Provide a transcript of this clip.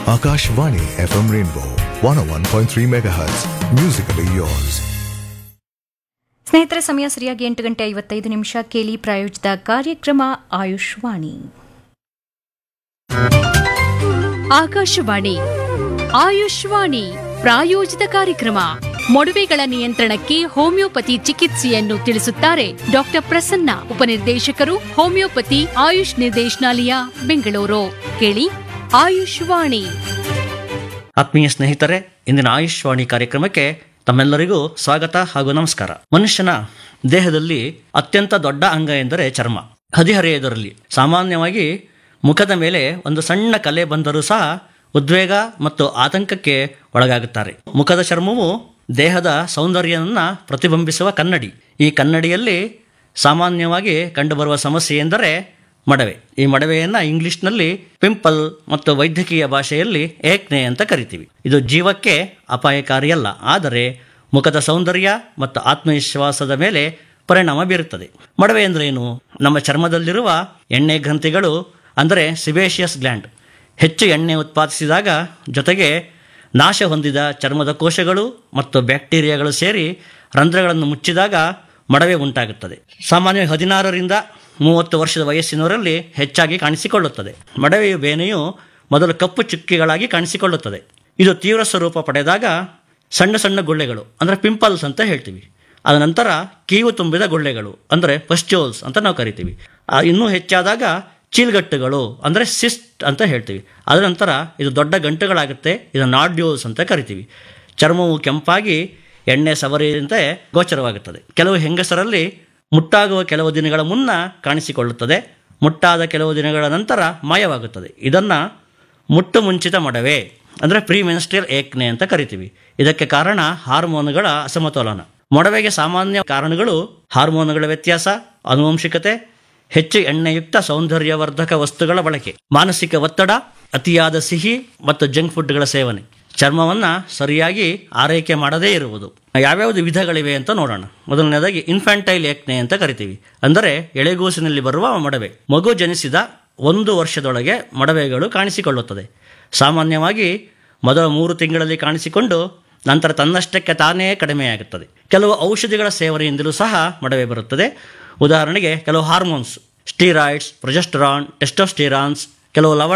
Akashvani FM Rainbow 101.3 MHz. Musically yours. ಸ್ನೇಹಿತರೆ ಸಮಯ ಸರಿಯಾಗಿ ಎಂಟು ಗಂಟೆ ಐವತ್ತೈದು ನಿಮಿಷ ಕೇಳಿ ಪ್ರಾಯೋಜಿತ ಕಾರ್ಯಕ್ರಮ ಆಯುಷ್ವಾಣಿ ಆಕಾಶವಾಣಿ ಆಯುಷ್ವಾಣಿ ಪ್ರಾಯೋಜಿತ ಕಾರ್ಯಕ್ರಮ ಮೊಡವೆಗಳ ನಿಯಂತ್ರಣಕ್ಕೆ ಹೋಮಿಯೋಪತಿ ಚಿಕಿತ್ಸೆಯನ್ನು ತಿಳಿಸುತ್ತಾರೆ ಡಾಕ್ಟರ್ ಪ್ರಸನ್ನ ಉಪನಿರ್ದೇಶಕರು ಹೋಮಿಯೋಪತಿ ಆಯುಷ್ ನಿರ್ದೇಶನಾಲಯ ಬೆಂಗಳೂರು ಕೇಳಿ ಆಯುಷ್ವಾಣಿ ಆತ್ಮೀಯ ಸ್ನೇಹಿತರೆ ಇಂದಿನ ಆಯುಷ್ವಾಣಿ ಕಾರ್ಯಕ್ರಮಕ್ಕೆ ತಮ್ಮೆಲ್ಲರಿಗೂ ಸ್ವಾಗತ ಹಾಗೂ ನಮಸ್ಕಾರ ಮನುಷ್ಯನ ದೇಹದಲ್ಲಿ ಅತ್ಯಂತ ದೊಡ್ಡ ಅಂಗ ಎಂದರೆ ಚರ್ಮ ಹದಿಹರೆಯದರಲ್ಲಿ ಸಾಮಾನ್ಯವಾಗಿ ಮುಖದ ಮೇಲೆ ಒಂದು ಸಣ್ಣ ಕಲೆ ಬಂದರೂ ಸಹ ಉದ್ವೇಗ ಮತ್ತು ಆತಂಕಕ್ಕೆ ಒಳಗಾಗುತ್ತಾರೆ ಮುಖದ ಚರ್ಮವು ದೇಹದ ಸೌಂದರ್ಯವನ್ನ ಪ್ರತಿಬಿಂಬಿಸುವ ಕನ್ನಡಿ ಈ ಕನ್ನಡಿಯಲ್ಲಿ ಸಾಮಾನ್ಯವಾಗಿ ಕಂಡುಬರುವ ಸಮಸ್ಯೆ ಎಂದರೆ ಮಡವೆ ಈ ಮಡವೆಯನ್ನ ಇಂಗ್ಲಿಷ್ನಲ್ಲಿ ಪಿಂಪಲ್ ಮತ್ತು ವೈದ್ಯಕೀಯ ಭಾಷೆಯಲ್ಲಿ ಏಕ್ನೆ ಅಂತ ಕರಿತೀವಿ ಇದು ಜೀವಕ್ಕೆ ಅಪಾಯಕಾರಿಯಲ್ಲ ಆದರೆ ಮುಖದ ಸೌಂದರ್ಯ ಮತ್ತು ಆತ್ಮವಿಶ್ವಾಸದ ಮೇಲೆ ಪರಿಣಾಮ ಬೀರುತ್ತದೆ ಮಡವೆ ಎಂದರೇನು ನಮ್ಮ ಚರ್ಮದಲ್ಲಿರುವ ಎಣ್ಣೆ ಗ್ರಂಥಿಗಳು ಅಂದರೆ ಸಿಬೇಷಿಯಸ್ ಗ್ಲ್ಯಾಂಡ್ ಹೆಚ್ಚು ಎಣ್ಣೆ ಉತ್ಪಾದಿಸಿದಾಗ ಜೊತೆಗೆ ನಾಶ ಹೊಂದಿದ ಚರ್ಮದ ಕೋಶಗಳು ಮತ್ತು ಬ್ಯಾಕ್ಟೀರಿಯಾಗಳು ಸೇರಿ ರಂಧ್ರಗಳನ್ನು ಮುಚ್ಚಿದಾಗ ಮಡವೆ ಉಂಟಾಗುತ್ತದೆ ಸಾಮಾನ್ಯವಾಗಿ ಹದಿನಾರರಿಂದ ಮೂವತ್ತು ವರ್ಷದ ವಯಸ್ಸಿನವರಲ್ಲಿ ಹೆಚ್ಚಾಗಿ ಕಾಣಿಸಿಕೊಳ್ಳುತ್ತದೆ ಮಡವೆಯ ಬೇನೆಯು ಮೊದಲು ಕಪ್ಪು ಚುಕ್ಕಿಗಳಾಗಿ ಕಾಣಿಸಿಕೊಳ್ಳುತ್ತದೆ ಇದು ತೀವ್ರ ಸ್ವರೂಪ ಪಡೆದಾಗ ಸಣ್ಣ ಸಣ್ಣ ಗುಳ್ಳೆಗಳು ಅಂದರೆ ಪಿಂಪಲ್ಸ್ ಅಂತ ಹೇಳ್ತೀವಿ ಅದ ನಂತರ ಕೀವು ತುಂಬಿದ ಗುಳ್ಳೆಗಳು ಅಂದರೆ ಪಸ್ಟ್ಯೂಲ್ಸ್ ಅಂತ ನಾವು ಕರಿತೀವಿ ಆ, ಇನ್ನೂ ಹೆಚ್ಚಾದಾಗ ಚೀಲ್ಗಟ್ಟುಗಳು ಅಂದರೆ ಸಿಸ್ಟ್ ಅಂತ ಹೇಳ್ತೀವಿ ಅದರ ನಂತರ ಇದು ದೊಡ್ಡ ಗಂಟುಗಳಾಗುತ್ತೆ ಇದು ನಾಡ್ಯೂಲ್ಸ್ ಅಂತ ಕರಿತೀವಿ ಚರ್ಮವು ಕೆಂಪಾಗಿ ಎಣ್ಣೆ ಸವರಿಯಂತೆ ಗೋಚರವಾಗುತ್ತದೆ ಕೆಲವು ಹೆಂಗಸರಲ್ಲಿ ಮುಟ್ಟಾಗುವ ಕೆಲವು ದಿನಗಳ ಮುನ್ನ ಕಾಣಿಸಿಕೊಳ್ಳುತ್ತದೆ ಮುಟ್ಟಾದ ಕೆಲವು ದಿನಗಳ ನಂತರ ಮಾಯವಾಗುತ್ತದೆ ಇದನ್ನು ಮುಟ್ಟು ಮುಂಚಿತ ಮಡವೆ ಅಂದರೆ ಪ್ರೀ ಮೆನ್ಸ್ಟ್ರಿಯಲ್ ಏಕ್ನೆ ಅಂತ ಕರಿತೀವಿ ಇದಕ್ಕೆ ಕಾರಣ ಹಾರ್ಮೋನುಗಳ ಅಸಮತೋಲನ ಮೊಡವೆಗೆ ಸಾಮಾನ್ಯ ಕಾರಣಗಳು ಹಾರ್ಮೋನುಗಳ ವ್ಯತ್ಯಾಸ ಆನುವಂಶಿಕತೆ ಹೆಚ್ಚು ಎಣ್ಣೆಯುಕ್ತ ಸೌಂದರ್ಯವರ್ಧಕ ವಸ್ತುಗಳ ಬಳಕೆ ಮಾನಸಿಕ ಒತ್ತಡ ಅತಿಯಾದ ಸಿಹಿ ಮತ್ತು ಜಂಕ್ ಫುಡ್ಗಳ ಸೇವನೆ ಚರ್ಮವನ್ನು ಸರಿಯಾಗಿ ಆರೈಕೆ ಮಾಡದೇ ಇರುವುದು ಯಾವ್ಯಾವುದು ವಿಧಗಳಿವೆ ಅಂತ ನೋಡೋಣ ಮೊದಲನೇದಾಗಿ ಇನ್ಫ್ಯಾಂಟೈಲ್ ಏಕ್ನೆ ಅಂತ ಕರಿತೀವಿ ಅಂದರೆ ಎಳೆಗೂಸಿನಲ್ಲಿ ಬರುವ ಮಡವೆ ಮಗು ಜನಿಸಿದ ಒಂದು ವರ್ಷದೊಳಗೆ ಮಡವೆಗಳು ಕಾಣಿಸಿಕೊಳ್ಳುತ್ತದೆ ಸಾಮಾನ್ಯವಾಗಿ ಮೊದಲ ಮೂರು ತಿಂಗಳಲ್ಲಿ ಕಾಣಿಸಿಕೊಂಡು ನಂತರ ತನ್ನಷ್ಟಕ್ಕೆ ತಾನೇ ಕಡಿಮೆಯಾಗುತ್ತದೆ ಕೆಲವು ಔಷಧಿಗಳ ಸೇವನೆಯಿಂದಲೂ ಸಹ ಮಡವೆ ಬರುತ್ತದೆ ಉದಾಹರಣೆಗೆ ಕೆಲವು ಹಾರ್ಮೋನ್ಸ್ ಸ್ಟೀರಾಯ್ಡ್ಸ್ ಪ್ರೊಜೆಸ್ಟರಾನ್ ಟೆಸ್ಟೋಸ್ಟಿರಾನ್ಸ್ ಕೆಲವು ಲವಣ